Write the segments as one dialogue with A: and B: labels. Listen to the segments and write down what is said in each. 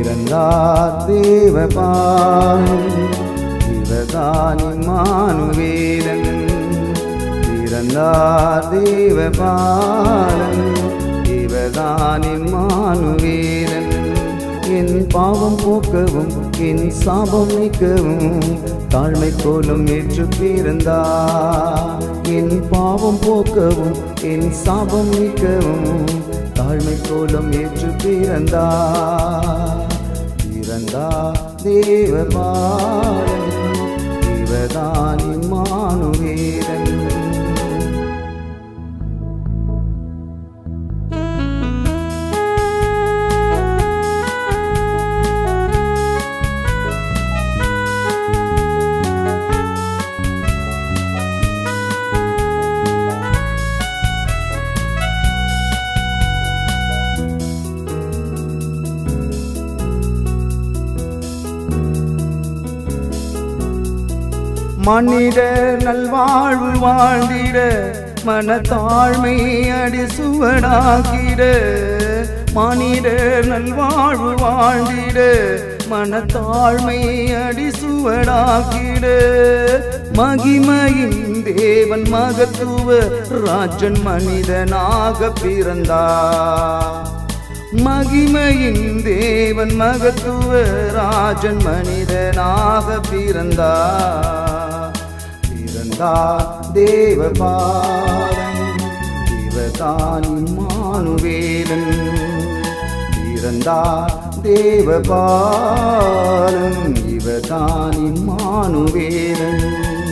A: பிறந்தார் தேவபாலன் இவர்தான் இம்மானுவேலன் பிறந்தார் தேவபாலன் இவர்தான் இம்மானுவேலன் என் பாவம் போக்கவும் என் சாபம் நீக்கவும் தாழ்மை போலும் ஏற்று பிறந்தார் என் பாவம் போக்கவும் என் சாபம் நீக்கவும் தாழ்மை கோலம் ஏற்று பிறந்தார் பிறந்தார் தேவபாலன் இவதான் இம்மானுவேலன் மனித நல்வாழ்வு வாழ்ந்திட மனத்தாழ்மை அடி சுவடாக்கிட மனித நல்வாழ்வு வாழ்ந்திட மனத்தாழ்மை அடி சுவடாக்கிட மகிமையின் தேவன் மகத்துவ ராஜன் மனிதனாக பிறந்தார் மகிமையின் தேவன் மகத்துவ ராஜன் மனிதனாக பிறந்தார் பிறந்தார் தேவபாலன் இவர்தான் மானுவேலன் பிறந்தார் தேவபாலன் இவர்தான் மானுவேலன்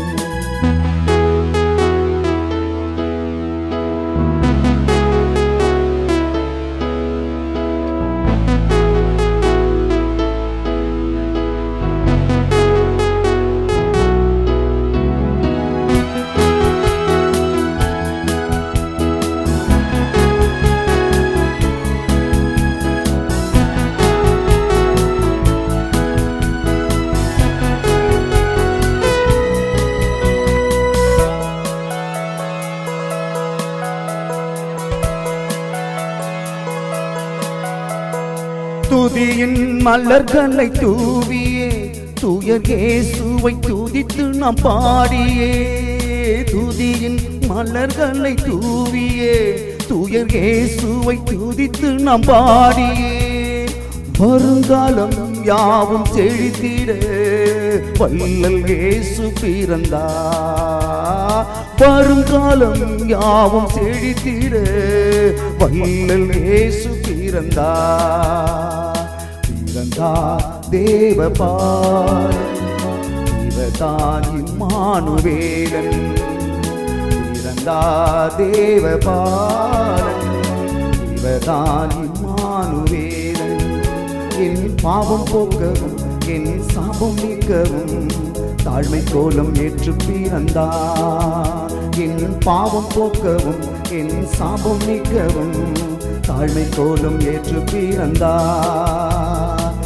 A: துதியின் மலர்களை தூவியே தூயர் இயேசுவை துதித்து நாம் பாடியே துதியின் மலர்களை தூவியே தூயர் இயேசுவை துதித்து நாம் பாடியே வருங்காலம் யாவும் செழித்திட வல்லல் இயேசு பிறந்தார் வருங்காலம் யாவும் செழித்திட வல்லல் இயேசு பிறந்தார் பிறந்தார் தேவபாலன் இவர்தான் இம்மானுவேலன் பிறந்தார் தேவபாலன் இவர்தான் இம்மானுவேலன் என் பாவம் போக்கவும் என் சாபம் நீக்கவும் தாழ்மை கோலம் ஏற்று பிறந்தார் என் பாவம் போக்கவும் என் சாபம் நீக்கவும் தாழ்மை கோலம் ஏற்று பிறந்தார்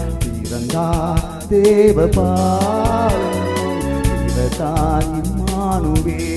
A: பிறந்தார் தேவபாலன் இவர்தான் இம்மானுவே